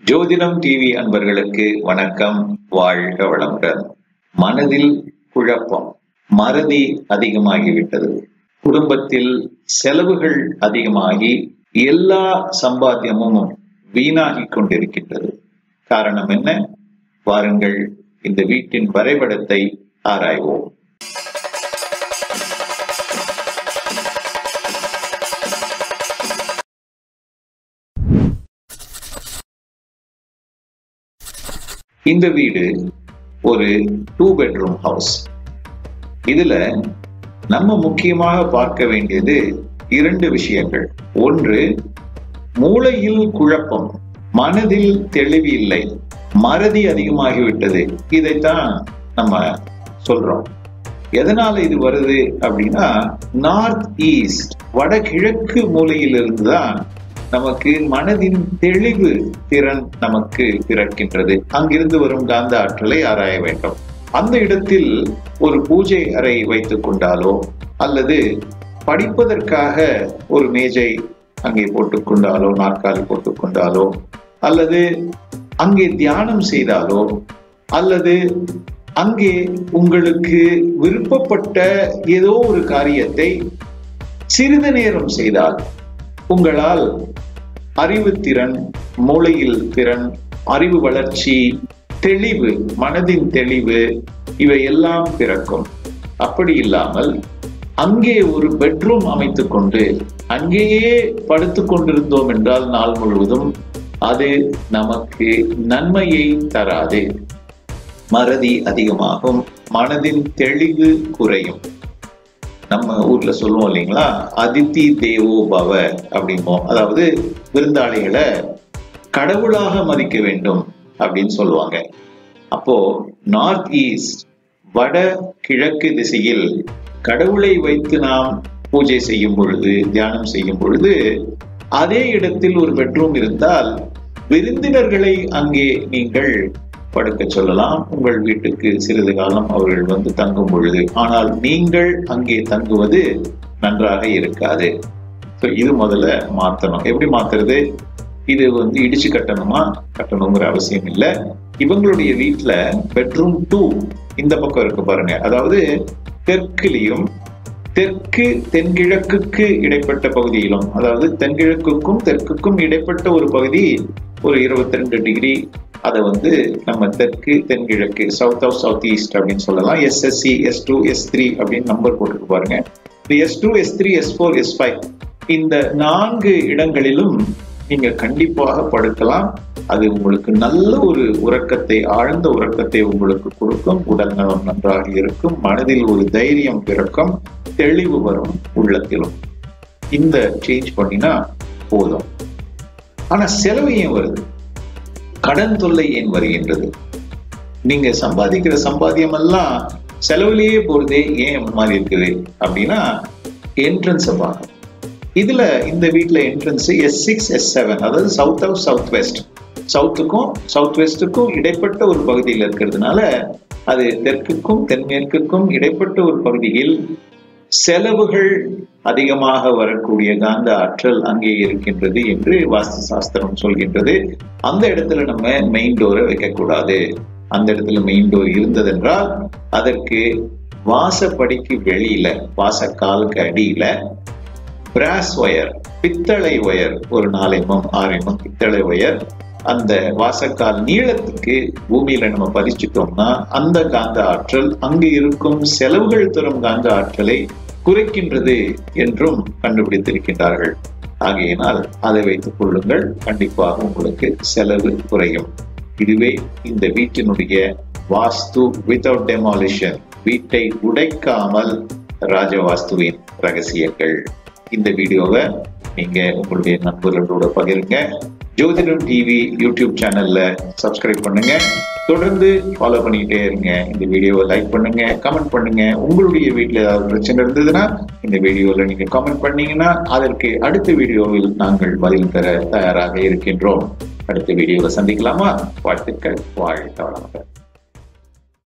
ஜோதிடம் டிவி அன்பர்களுக்கு வணக்கம் வாழ்க வளமுடன் மனதில் குழப்பம் மறதி அதிகமாகிவிட்டது குடும்பத்தில் செலவுகள் அதிகமாகி எல்லா சம்பாத்தியமும் வீணாகிக் கொண்டிருக்கின்றது காரணம் என்ன வாருங்கள் இந்த வீட்டின் வரைபடத்தை ஆராய்வோம் இந்த வீடு ஒரு டூ பெட்ரூம் ஹவுஸ் இதுல நம்ம முக்கியமாக பார்க்க வேண்டியது இரண்டு விஷயங்கள் ஒன்று மூளையில் குழப்பம் மனதில் தெளிவு இல்லை மறதி அதிகமாகிவிட்டது இதைத்தான் நம்ம சொல்றோம் எதனால இது வருது அப்படின்னா நார்த் ஈஸ்ட் வடகிழக்கு மூலையிலிருந்து தான் நமக்கு மனதின் தெளிவு திறன் நமக்கு பிறக்கின்றது அங்கிருந்து வரும் காந்த ஆற்றலை ஆராய வேண்டும் அந்த இடத்தில் ஒரு பூஜை அறை வைத்துக் கொண்டாலோ அல்லது படிப்பதற்காக ஒரு மேஜை அங்கே போட்டுக்கொண்டாலோ நாற்காலி போட்டுக்கொண்டாலோ அல்லது அங்கே தியானம் செய்தாலோ அல்லது அங்கே உங்களுக்கு விருப்பப்பட்ட ஏதோ ஒரு காரியத்தை சிறிது நேரம் செய்தால் உங்களால் அறிவுத்திறன் மூளையில் திறன் அறிவு வளர்ச்சி தெளிவு மனதின் தெளிவு இவை எல்லாம் பிறக்கும் அப்படி இல்லாமல் அங்கே ஒரு பெட்ரூம் அமைத்துக் கொண்டு அங்கேயே படுத்துக் கொண்டிருந்தோம் என்றால் நாள் முழுவதும் அது நமக்கு நன்மையை தராது மறதி அதிகமாகும் மனதின் தெளிவு குறையும் நம்ம ஊர்ல சொல்லுவோம் இல்லைங்களா அதித்தி தேவோ பவ அப்படிம்போம் அதாவது விருந்தாளிகளை கடவுளாக மதிக்க வேண்டும் அப்படின்னு சொல்லுவாங்க அப்போ நார்த் ஈஸ்ட் வட கிழக்கு திசையில் கடவுளை வைத்து நாம் பூஜை செய்யும் பொழுது தியானம் செய்யும் பொழுது அதே இடத்தில் ஒரு பெட்ரூம் இருந்தால் விருந்தினர்களை அங்கே நீங்கள் படுக்க சொல்லலாம் உங்கள் வீட்டுக்கு சிறிது காலம் அவர்கள் வந்து தங்கும் பொழுது ஆனால் நீங்கள் அங்கே தங்குவது நன்றாக இருக்காது ஸோ இது முதல்ல மாத்தணும் எப்படி மாத்துறது இது வந்து இடிச்சு கட்டணுமா கட்டணுங்கிற அவசியம் இல்லை இவங்களுடைய வீட்டுல பெட்ரூம் டூ இந்த பக்கம் இருக்கு பாருங்க அதாவது தெற்குலையும் தெற்கு தென்கிழக்குக்கு இடைப்பட்ட பகுதியிலும் அதாவது தென்கிழக்குக்கும் தெற்குக்கும் இடைப்பட்ட ஒரு பகுதி ஒரு இருபத்தி ரெண்டு டிகிரி அதை வந்து நம்ம தெற்கு தென்கிழக்கு சவுத் ஆஃப் சவுத் ஈஸ்ட் அப்படின்னு சொல்லலாம் SSC S two S three அப்படின்னு நம்பர் போட்டுட்டு பாருங்க S two S three S four S five இந்த நான்கு இடங்களிலும் நீங்க கண்டிப்பாக படுக்கலாம் அது உங்களுக்கு நல்ல ஒரு உறக்கத்தை ஆழ்ந்த உறக்கத்தை உங்களுக்கு கொடுக்கும் உடல் நலம் நன்றாக இருக்கும் மனதில் ஒரு தைரியம் பிறக்கும் தெளிவு வரும் உள்ளத்திலும் இந்த சேஞ்ச் பண்ணினா போதும் ஆனா செலவு ஏன் வருது கடன் தொல்லை ஏன் வருகின்றது நீங்க சம்பாதிக்கிற சம்பாத்தியம் எல்லாம் செலவுலயே போறதே ஏன் மாதிரி இருக்குது அப்படின்னா என்ட்ரன்ஸை பார்க்கணும் இதுல இந்த வீட்டுல entrance S six S seven அதாவது சவுத் ஆஃப் சவுத் வெஸ்ட் சவுத்துக்கும் சவுத் வெஸ்டுக்கும் இடைப்பட்ட ஒரு பகுதியில் இருக்கிறதுனால அது தெற்குக்கும் தென்மேற்குக்கும் இடைப்பட்ட ஒரு பகுதியில் செலவுகள் அதிகமாக வரக்கூடிய காந்த ஆற்றல் அங்கே இருக்கின்றது என்று வாஸ்து சாஸ்திரம் சொல்கின்றது அந்த இடத்துல நம்ம மெயின் டோரை வைக்கக்கூடாது அந்த இடத்துல மெயின் டோர் இருந்ததென்றால் அதற்கு வாசப்படிக்கு வெளியில வாசக்காலுக்கு அடியில பிராஸ் ஒயர் பித்தளை ஒயர் ஒரு நாலு எம்எம் ஆறு எம்எம் பித்தளை ஒயர் அந்த வாசக்கால் நீளத்துக்கு பூமியில நம்ம பதிச்சுட்டோம்னா அந்த காந்த ஆற்றல் அங்கு இருக்கும் செலவுகள் தரும் காந்த ஆற்றலை குறைக்கின்றது என்றும் கண்டுபிடித்திருக்கின்றார்கள் ஆகையினால் அதை வைத்துக் கொள்ளுங்கள் கண்டிப்பாக உங்களுக்கு செலவு குறையும் இதுவே இந்த வீட்டினுடைய வாஸ்து வித்தவுட் டெமாலிஷன் வீட்டை உடைக்காமல் ராஜவாஸ்துவின் ரகசியங்கள் இந்த வீடியோவை நீங்க உங்களுடைய நண்பர்களோட பகிருங்க ஜோதிடம் டிவி யூடியூப் சேனல்ல சப்ஸ்கிரைப் பண்ணுங்க தொடர்ந்து ஃபாலோ பண்ணிக்கிட்டே இருங்க இந்த வீடியோவை லைக் பண்ணுங்க கமெண்ட் பண்ணுங்க உங்களுடைய வீட்டில் ஏதாவது பிரச்சனை இருந்ததுன்னா இந்த வீடியோவில் நீங்க கமெண்ட் பண்ணீங்கன்னா அதற்கு அடுத்த வீடியோவில் நாங்கள் பதில் தர தயாராக இருக்கின்றோம் அடுத்த வீடியோவில் சந்திக்கலாமா வாழ்த்துக்கள் வாழ்க்கை வளமுடன்